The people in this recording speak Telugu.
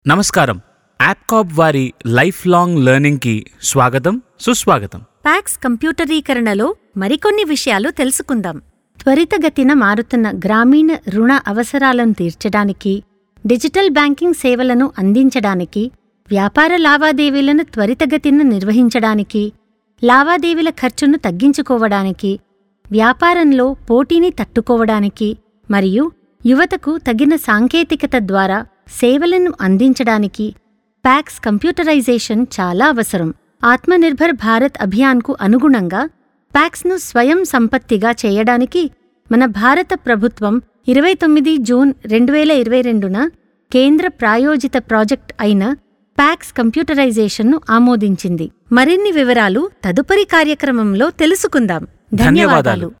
నమస్కారం యాప్కాప్ వారి లైఫ్ లాంగ్ లెర్నింగ్కి స్వాగతం సుస్వాగతం ప్యాక్స్ కంప్యూటరీకరణలో మరికొన్ని విషయాలు తెలుసుకుందాం త్వరితగతిన మారుతున్న గ్రామీణ రుణ అవసరాలను తీర్చడానికి డిజిటల్ బ్యాంకింగ్ సేవలను అందించడానికి వ్యాపార లావాదేవీలను త్వరితగతిన నిర్వహించడానికి లావాదేవీల ఖర్చును తగ్గించుకోవడానికి వ్యాపారంలో పోటీని తట్టుకోవడానికి మరియు యువతకు తగిన సాంకేతికత ద్వారా సేవలను అందించడానికి ప్యాక్స్ కంప్యూటరైజేషన్ చాలా అవసరం ఆత్మనిర్భర్ భారత్ అభియాన్కు అనుగుణంగా ప్యాక్స్ను స్వయం సంపత్తిగా చేయడానికి మన భారత ప్రభుత్వం ఇరవై తొమ్మిది జూన్ రెండు వేల ఇరవై రెండున కేంద్ర ప్రాయోజిత ప్రాజెక్ట్ అయిన ప్యాక్స్ కంప్యూటరైజేషన్ను ఆమోదించింది మరిన్ని వివరాలు తదుపరి కార్యక్రమంలో తెలుసుకుందాం ధన్యవాదాలు. ధన్యవాదాలు